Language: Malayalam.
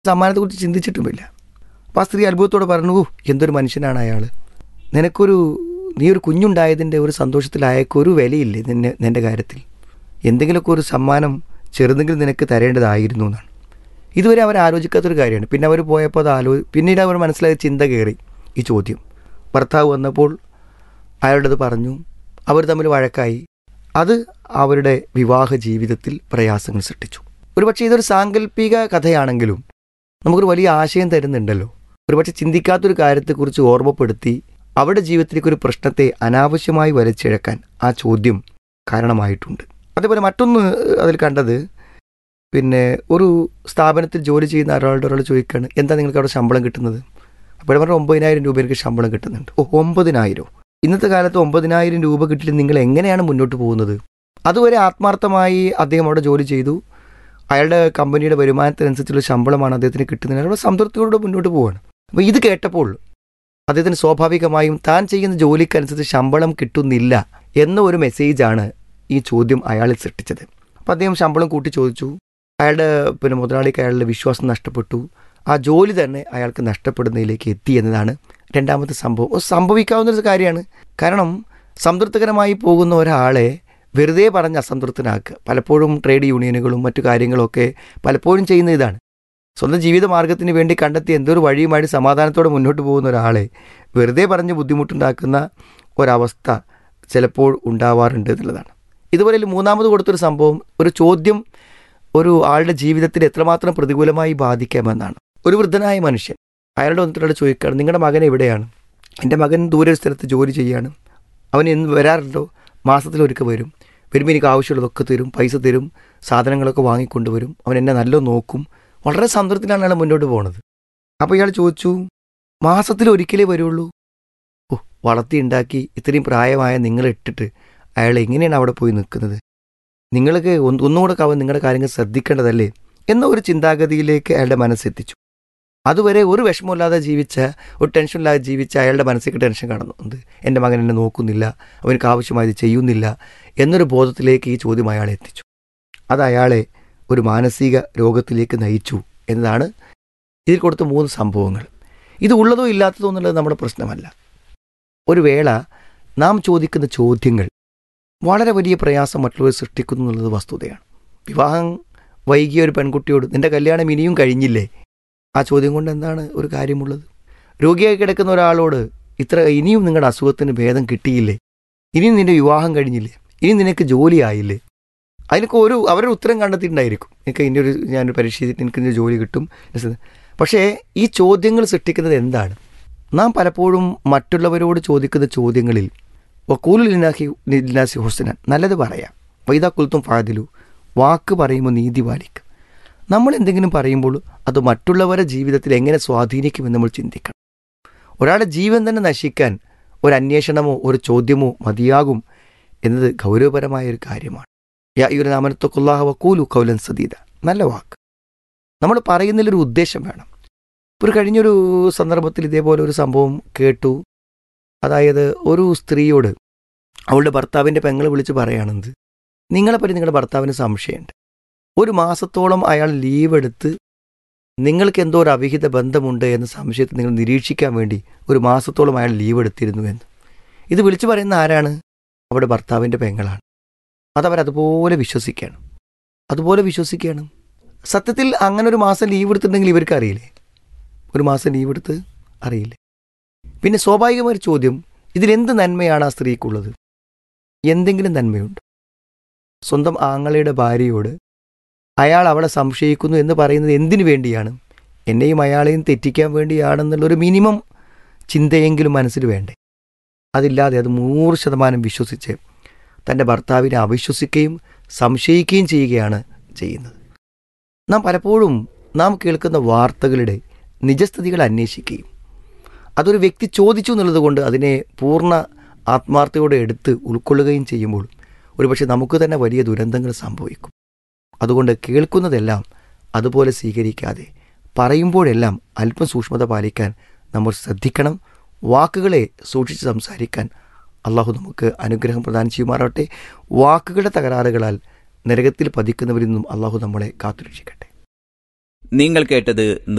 സമ്മാനത്തെക്കുറിച്ച് ചിന്തിച്ചിട്ടുമില്ല അപ്പോൾ ആ സ്ത്രീ അത്ഭുതത്തോടെ പറഞ്ഞു "ഓ, എന്തൊരു മനുഷ്യനാണ് അയാൾ നിനക്കൊരു നീ ഒരു കുഞ്ഞുണ്ടായതിൻ്റെ ഒരു സന്തോഷത്തിൽ അയാൾക്കൊരു വിലയില്ലേ നിന്നെ നിൻ്റെ കാര്യത്തിൽ എന്തെങ്കിലുമൊക്കെ ഒരു സമ്മാനം ചെറുതെങ്കിലും നിനക്ക് തരേണ്ടതായിരുന്നു എന്നാണ് ഇതുവരെ അവർ ആലോചിക്കാത്തൊരു കാര്യമാണ് പിന്നെ അവർ പോയപ്പോൾ അത് ആലോ പിന്നീട് അവർ മനസ്സിലായ ചിന്ത കയറി ഈ ചോദ്യം ഭർത്താവ് വന്നപ്പോൾ അയാളുടേത് പറഞ്ഞു അവർ തമ്മിൽ വഴക്കായി അത് അവരുടെ വിവാഹ ജീവിതത്തിൽ പ്രയാസങ്ങൾ സൃഷ്ടിച്ചു ഒരുപക്ഷെ ഇതൊരു സാങ്കല്പിക കഥയാണെങ്കിലും നമുക്കൊരു വലിയ ആശയം തരുന്നുണ്ടല്ലോ ഒരുപക്ഷെ ചിന്തിക്കാത്തൊരു കാര്യത്തെക്കുറിച്ച് ഓർമ്മപ്പെടുത്തി അവരുടെ ജീവിതത്തിലേക്ക് ഒരു പ്രശ്നത്തെ അനാവശ്യമായി വലിച്ചിഴക്കാൻ ആ ചോദ്യം കാരണമായിട്ടുണ്ട് അതേപോലെ മറ്റൊന്ന് അതിൽ കണ്ടത് പിന്നെ ഒരു സ്ഥാപനത്തിൽ ജോലി ചെയ്യുന്ന ഒരാളുടെ ഒരാൾ ചോദിക്കുകയാണ് എന്താ നിങ്ങൾക്ക് അവിടെ ശമ്പളം കിട്ടുന്നത് അപ്പോൾ പറഞ്ഞാൽ ഒമ്പതിനായിരം രൂപ എനിക്ക് ശമ്പളം കിട്ടുന്നുണ്ട് ഓ ഒമ്പതിനായിരം ഇന്നത്തെ കാലത്ത് ഒമ്പതിനായിരം രൂപ കിട്ടിയിട്ട് നിങ്ങൾ എങ്ങനെയാണ് മുന്നോട്ട് പോകുന്നത് അതുവരെ ആത്മാർത്ഥമായി അദ്ദേഹം അവിടെ ജോലി ചെയ്തു അയാളുടെ കമ്പനിയുടെ വരുമാനത്തിനനുസരിച്ചുള്ള ശമ്പളമാണ് അദ്ദേഹത്തിന് കിട്ടുന്നത് അയാളുടെ സംതൃപ്തിയോടെ മുന്നോട്ട് പോവുകയാണ് അപ്പോൾ ഇത് കേട്ടപ്പോൾ അദ്ദേഹത്തിന് സ്വാഭാവികമായും താൻ ചെയ്യുന്ന ജോലിക്കനുസരിച്ച് ശമ്പളം കിട്ടുന്നില്ല എന്ന ഒരു മെസ്സേജാണ് ഈ ചോദ്യം അയാളിൽ സൃഷ്ടിച്ചത് അപ്പോൾ അദ്ദേഹം ശമ്പളം കൂട്ടി ചോദിച്ചു അയാളുടെ പിന്നെ മുതലാളിക്ക് അയാളുടെ വിശ്വാസം നഷ്ടപ്പെട്ടു ആ ജോലി തന്നെ അയാൾക്ക് നഷ്ടപ്പെടുന്നതിലേക്ക് എത്തി എന്നതാണ് രണ്ടാമത്തെ സംഭവം അത് സംഭവിക്കാവുന്ന ഒരു കാര്യമാണ് കാരണം സംതൃപ്തികരമായി പോകുന്ന ഒരാളെ വെറുതെ പറഞ്ഞ് അസംതൃപ്തനാക്കുക പലപ്പോഴും ട്രേഡ് യൂണിയനുകളും മറ്റു കാര്യങ്ങളൊക്കെ പലപ്പോഴും ചെയ്യുന്ന ഇതാണ് സ്വന്തം ജീവിത മാർഗത്തിന് വേണ്ടി കണ്ടെത്തി എന്തൊരു വഴിയുമായിട്ട് സമാധാനത്തോടെ മുന്നോട്ട് പോകുന്ന ഒരാളെ വെറുതെ പറഞ്ഞ് ബുദ്ധിമുട്ടുണ്ടാക്കുന്ന ഒരവസ്ഥ ചിലപ്പോൾ ഉണ്ടാവാറുണ്ട് എന്നുള്ളതാണ് ഇതുപോലെ ഇതിൽ മൂന്നാമത് കൊടുത്തൊരു സംഭവം ഒരു ചോദ്യം ഒരു ആളുടെ ജീവിതത്തിൽ എത്രമാത്രം പ്രതികൂലമായി ബാധിക്കാമെന്നാണ് ഒരു വൃദ്ധനായ മനുഷ്യൻ അയാളുടെ ഒന്നിട്ടൊരാൾ ചോദിക്കുകയാണ് നിങ്ങളുടെ മകൻ എവിടെയാണ് എൻ്റെ മകൻ ദൂരെ ഒരു സ്ഥലത്ത് ജോലി ചെയ്യാണ് അവൻ എന്ന് വരാറുണ്ടോ മാസത്തിലൊരുക്ക വരും വരുമ്പോൾ എനിക്ക് ആവശ്യമുള്ളതൊക്കെ തരും പൈസ തരും സാധനങ്ങളൊക്കെ വാങ്ങിക്കൊണ്ടുവരും അവൻ എന്നെ നല്ല നോക്കും വളരെ സംതൃപ്തിയിലാണ് അയാൾ മുന്നോട്ട് പോകുന്നത് അപ്പോൾ ഇയാൾ ചോദിച്ചു മാസത്തിൽ ഒരിക്കലേ വരുള്ളൂ ഓ വളർത്തി ഉണ്ടാക്കി ഇത്രയും പ്രായമായ നിങ്ങളെ ഇട്ടിട്ട് അയാൾ എങ്ങനെയാണ് അവിടെ പോയി നിൽക്കുന്നത് നിങ്ങൾക്ക് ഒന്ന് ഒന്നുകൂടെ കാവൻ നിങ്ങളുടെ കാര്യങ്ങൾ ശ്രദ്ധിക്കേണ്ടതല്ലേ എന്ന ഒരു ചിന്താഗതിയിലേക്ക് അയാളുടെ മനസ്സെത്തിച്ചു അതുവരെ ഒരു വിഷമമില്ലാതെ ജീവിച്ച ഒരു ടെൻഷനില്ലാതെ ജീവിച്ച അയാളുടെ മനസ്സിലേക്ക് ടെൻഷൻ കടന്നു എന്ത് എൻ്റെ മകൻ എന്നെ നോക്കുന്നില്ല അവനക്ക് ആവശ്യമായത് ചെയ്യുന്നില്ല എന്നൊരു ബോധത്തിലേക്ക് ഈ ചോദ്യം അയാളെ എത്തിച്ചു അത് അയാളെ ഒരു മാനസിക രോഗത്തിലേക്ക് നയിച്ചു എന്നതാണ് ഇതിൽ കൊടുത്ത മൂന്ന് സംഭവങ്ങൾ ഇത് ഉള്ളതോ ഇല്ലാത്തതോ എന്നുള്ളത് നമ്മുടെ പ്രശ്നമല്ല ഒരു വേള നാം ചോദിക്കുന്ന ചോദ്യങ്ങൾ വളരെ വലിയ പ്രയാസം മറ്റുള്ളവർ സൃഷ്ടിക്കുന്നു എന്നുള്ളത് വസ്തുതയാണ് വിവാഹം വൈകിയ ഒരു പെൺകുട്ടിയോട് നിന്റെ കല്യാണം ഇനിയും കഴിഞ്ഞില്ലേ ആ ചോദ്യം കൊണ്ട് എന്താണ് ഒരു കാര്യമുള്ളത് രോഗിയായി കിടക്കുന്ന ഒരാളോട് ഇത്ര ഇനിയും നിങ്ങളുടെ അസുഖത്തിന് ഭേദം കിട്ടിയില്ലേ ഇനിയും നിന്റെ വിവാഹം കഴിഞ്ഞില്ലേ ഇനി നിനക്ക് ജോലിയായില്ലേ അതിനൊക്കെ ഒരു അവരുടെ ഉത്തരം കണ്ടെത്തിയിട്ടുണ്ടായിരിക്കും എനിക്ക് ഇതിൻ്റെ ഒരു ഞാനൊരു പരീക്ഷ ചെയ്തിട്ട് എനിക്ക് ഇതിൻ്റെ ജോലി കിട്ടും പക്ഷേ ഈ ചോദ്യങ്ങൾ സൃഷ്ടിക്കുന്നത് എന്താണ് നാം പലപ്പോഴും മറ്റുള്ളവരോട് ചോദിക്കുന്ന ചോദ്യങ്ങളിൽ വക്കൂലിനാഹി നിലാസി ഹുസനൻ നല്ലത് പറയാം വൈദാ കുൽത്തും ഫാദിലു വാക്ക് പറയുമ്പോൾ നീതി പാലിക്കും നമ്മൾ എന്തെങ്കിലും പറയുമ്പോൾ അത് മറ്റുള്ളവരുടെ ജീവിതത്തിൽ എങ്ങനെ സ്വാധീനിക്കുമെന്ന് നമ്മൾ ചിന്തിക്കണം ഒരാളുടെ ജീവൻ തന്നെ നശിക്കാൻ ഒരു അന്വേഷണമോ ഒരു ചോദ്യമോ മതിയാകും എന്നത് ഗൗരവപരമായ ഒരു കാര്യമാണ് യാ ഈ ഒരു നാമനത്തൊക്കുല്ലാഹ വക്കൂലു കൗലൻ സദീദ നല്ല വാക്ക് നമ്മൾ പറയുന്നതിലൊരു ഉദ്ദേശം വേണം ഒരു കഴിഞ്ഞൊരു സന്ദർഭത്തിൽ ഇതേപോലെ ഒരു സംഭവം കേട്ടു അതായത് ഒരു സ്ത്രീയോട് അവളുടെ ഭർത്താവിൻ്റെ പെങ്ങളെ വിളിച്ച് പറയുകയാണെന്ത് നിങ്ങളെപ്പറ്റി നിങ്ങളുടെ ഭർത്താവിന് സംശയമുണ്ട് ഒരു മാസത്തോളം അയാൾ ലീവ് എടുത്ത് നിങ്ങൾക്ക് എന്തോ ഒരു അവിഹിത ബന്ധമുണ്ട് എന്ന സംശയത്തെ നിങ്ങൾ നിരീക്ഷിക്കാൻ വേണ്ടി ഒരു മാസത്തോളം അയാൾ ലീവ് എടുത്തിരുന്നു എന്ന് ഇത് വിളിച്ചു പറയുന്ന ആരാണ് അവിടെ ഭർത്താവിൻ്റെ പെങ്ങളാണ് അതവരതുപോലെ വിശ്വസിക്കുകയാണ് അതുപോലെ വിശ്വസിക്കുകയാണ് സത്യത്തിൽ അങ്ങനെ ഒരു മാസം ലീവ് എടുത്തിട്ടുണ്ടെങ്കിൽ ഇവർക്ക് അറിയില്ലേ ഒരു മാസം ലീവ് എടുത്ത് അറിയില്ലേ പിന്നെ സ്വാഭാവികമായ ഒരു ചോദ്യം ഇതിലെന്ത് നന്മയാണ് ആ സ്ത്രീക്കുള്ളത് എന്തെങ്കിലും നന്മയുണ്ട് സ്വന്തം ആങ്ങളയുടെ ഭാര്യയോട് അയാൾ അവളെ സംശയിക്കുന്നു എന്ന് പറയുന്നത് എന്തിനു വേണ്ടിയാണ് എന്നെയും അയാളെയും തെറ്റിക്കാൻ വേണ്ടിയാണെന്നുള്ളൊരു മിനിമം ചിന്തയെങ്കിലും മനസ്സിൽ വേണ്ടേ അതില്ലാതെ അത് നൂറ് ശതമാനം വിശ്വസിച്ച് തൻ്റെ ഭർത്താവിനെ അവിശ്വസിക്കുകയും സംശയിക്കുകയും ചെയ്യുകയാണ് ചെയ്യുന്നത് നാം പലപ്പോഴും നാം കേൾക്കുന്ന വാർത്തകളുടെ നിജസ്ഥിതികൾ അന്വേഷിക്കുകയും അതൊരു വ്യക്തി ചോദിച്ചു എന്നുള്ളത് കൊണ്ട് അതിനെ പൂർണ്ണ ആത്മാർത്ഥയോടെ എടുത്ത് ഉൾക്കൊള്ളുകയും ചെയ്യുമ്പോൾ ഒരുപക്ഷെ നമുക്ക് തന്നെ വലിയ ദുരന്തങ്ങൾ സംഭവിക്കും അതുകൊണ്ട് കേൾക്കുന്നതെല്ലാം അതുപോലെ സ്വീകരിക്കാതെ പറയുമ്പോഴെല്ലാം അല്പം സൂക്ഷ്മത പാലിക്കാൻ നമ്മൾ ശ്രദ്ധിക്കണം വാക്കുകളെ സൂക്ഷിച്ച് സംസാരിക്കാൻ അള്ളാഹു നമുക്ക് അനുഗ്രഹം പ്രദാനം ചെയ്യുമാറാവട്ടെ വാക്കുകളുടെ തകരാറുകളാൽ നരകത്തിൽ പതിക്കുന്നവരിൽ നിന്നും അള്ളാഹു നമ്മളെ കാത്തുരക്ഷിക്കട്ടെ നിങ്ങൾ കേട്ടത്